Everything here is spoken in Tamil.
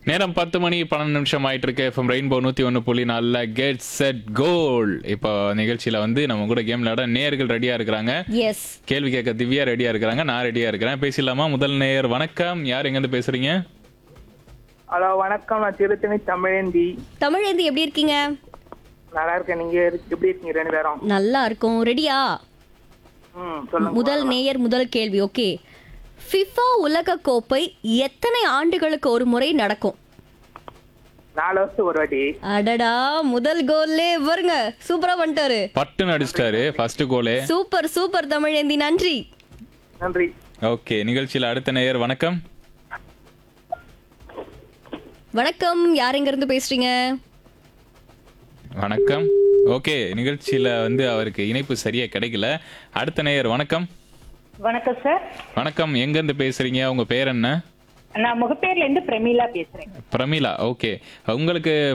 நேரம் பத்து மணி பன்னெண்டு நிமிஷம் ஆயிட்டு இருக்கு எஃப்எம் ரெயின்போ நூத்தி ஒன்று புள்ளி நாலில் கெட் செட் கோல் இப்போ நிகழ்ச்சியில வந்து நம்ம கூட கேம் விளையாட நேயர்கள் ரெடியா இருக்கிறாங்க எஸ் கேள்வி கேட்க திவ்யா ரெடியா இருக்கிறாங்க நான் ரெடியா இருக்கிறேன் பேசலாமா முதல் நேயர் வணக்கம் யார் எங்கேருந்து பேசுறீங்க ஹலோ வணக்கம் நான் திருத்தணி தமிழேந்தி தமிழேந்தி எப்படி இருக்கீங்க நல்லா இருக்கேன் நீங்க இருக்கு- எப்படி இருக்கீங்க ரெண்டு பேரும் நல்லா இருக்கும் ரெடியா ம் சொல்லுங்க முதல் நேயர் முதல் கேள்வி ஓகே ஃபிஃபா உலக கோப்பை எத்தனை ஆண்டுகளுக்கு ஒரு முறை நடக்கும் நாலு வருஷம் ஒரு வாட்டி அடடா முதல் கோல்லே வருங்க சூப்பரா பண்ணிட்டாரு பட்டுன்னு அடிச்சிட்டாரு ஃபர்ஸ்ட் கோலே சூப்பர் சூப்பர் தமிழேந்தி நன்றி நன்றி ஓகே நிகழ்ச்சியில அடுத்த நேயர் வணக்கம் வணக்கம் யார் எங்க இருந்து பேசுறீங்க வணக்கம் ஓகே நிகழ்ச்சியில வந்து அவருக்கு இணைப்பு சரியா கிடைக்கல அடுத்த நேயர் வணக்கம் வணக்கம் சார் வணக்கம் எங்க இருந்து பேசுறீங்க உங்க பேர் என்ன நான் முகப்பேர்ல இருந்து பிரமீளா பேசுறேன் பிரமிளா ஓகே உங்களுக்கு